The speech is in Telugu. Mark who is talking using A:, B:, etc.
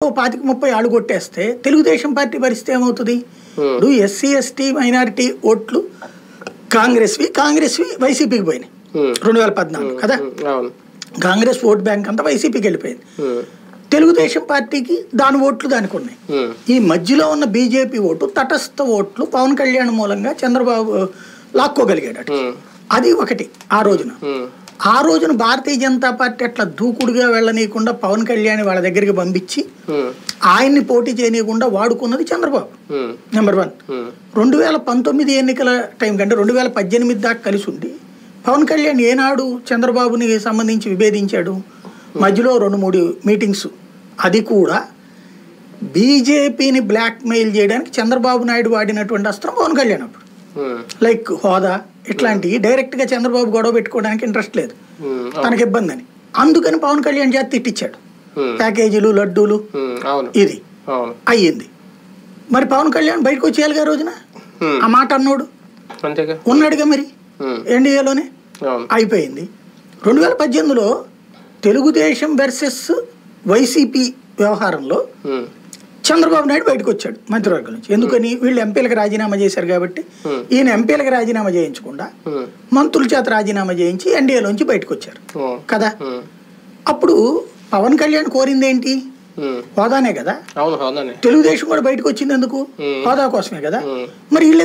A: ఇంకో పాతిక ముప్పై ఆళ్ళు కొట్టేస్తే తెలుగుదేశం పార్టీ పరిస్థితి ఏమవుతుంది
B: Hmm.
A: ఇప్పుడు ఎస్సీ ఎస్టీ మైనారిటీ ఓట్లు కాంగ్రెస్వి కాంగ్రెస్వి వైసీపీకి పోయినాయి
B: ఉమ్,
A: రెండు వేల పద్నాలుగు కదా
B: ఉమ్, అవును
A: కాంగ్రెస్ ఓట్ బ్యాంక్ అంతా వైసీపీకి వెళ్ళిపోయింది
B: ఉమ్,
A: తెలుగుదేశం పార్టీకి దాని ఓట్లు దానికి ఉన్నాయి
B: ఉమ్,
A: ఈ మధ్యలో ఉన్న బీజేపీ ఓటు తటస్థ ఓట్లు పవన్ కళ్యాణ్ మూలంగా చంద్రబాబు లాక్కోగలిగాడు
B: ఉమ్,
A: అది ఒకటి ఆ రోజున
B: ఉమ్,
A: ఆ రోజున భారతీయ జనతా పార్టీ అట్లా దూకుడుగా వెళ్ళనీయకుండా పవన్ కళ్యాణ్ వాళ్ళ దగ్గరికి పంపించి
B: ఉమ్,
A: ఆయన్ని పోటీ చేయనీయకుండా వాడుకున్నది Chandrababu
B: um,
A: number one
B: um,
A: రెండు వేల పంతొమ్మిది ఎన్నికల టైం కంటే రెండు వేల పద్దెనిమిది దాకా కలిసి ఉండి పవన్ కళ్యాణ్ ఏనాడు చంద్రబాబుని సంబంధించి విభేదించాడు మధ్యలో రెండు మూడు మీటింగ్స్ అది కూడా బీజేపీని బ్లాక్మెయిల్ చేయడానికి చంద్రబాబు నాయుడు వాడినటువంటి అస్త్రం పవన్ కళ్యాణ్ అప్పుడు
B: ఉమ్,
A: లైక్ హోదా ఇట్లాంటివి డైరెక్ట్గా చంద్రబాబు గొడవ పెట్టుకోవడానికి ఇంట్రెస్ట్ లేదు
B: ఉమ్, అవును
A: తనకి ఇబ్బంది అని అందుకని పవన్ కళ్యాణ్ చేత తిట్టించాడు
B: ఉమ్,
A: ప్యాకేజీలు లడ్డూలు
B: ఉమ్, అవును
A: ఇది
B: అవును
A: అయ్యింది మరి పవన్ కళ్యాణ్ బయటకు వచ్చేయాలిగా రోజున
B: ఉమ్,
A: ఆ మాట అన్నోడు
B: అంతేగా
A: ఉన్నాడుగా మరి
B: ఉమ్,
A: ఎన్డీఏలోనే
B: అవును
A: అయిపోయింది రెండు వేల పద్దెనిమిదిలో తెలుగుదేశం వెర్సెస్ వైసీపీ వ్యవహారంలో
B: ఉమ్,
A: చంద్రబాబు నాయుడు బయటకు వచ్చాడు మంత్రివర్గం నుంచి ఎందుకని వీళ్ళు ఎంపీలకు రాజీనామా చేశారు కాబట్టి
B: Hmm.
A: ఈయన ఎంపీలకు రాజీనామా చేయించకుండా
B: ఉమ్,
A: మంత్రుల చేత రాజీనామా చేయించి ఎన్డీఏలోంచి బయటకు వచ్చారు
B: ఉమ్,
A: కదా
B: ఉమ్,
A: అప్పుడు పవన్ కళ్యాణ్ కోరింది ఏంటి
B: ఉమ్,
A: హోదానే కదా
B: అవును అవునండి
A: తెలుగుదేశం కూడా బయటకు వచ్చింది ఎందుకు
B: Hmm.
A: హోదా కోసమే కదా
B: ఉమ్,
A: మరి వీళ్ళు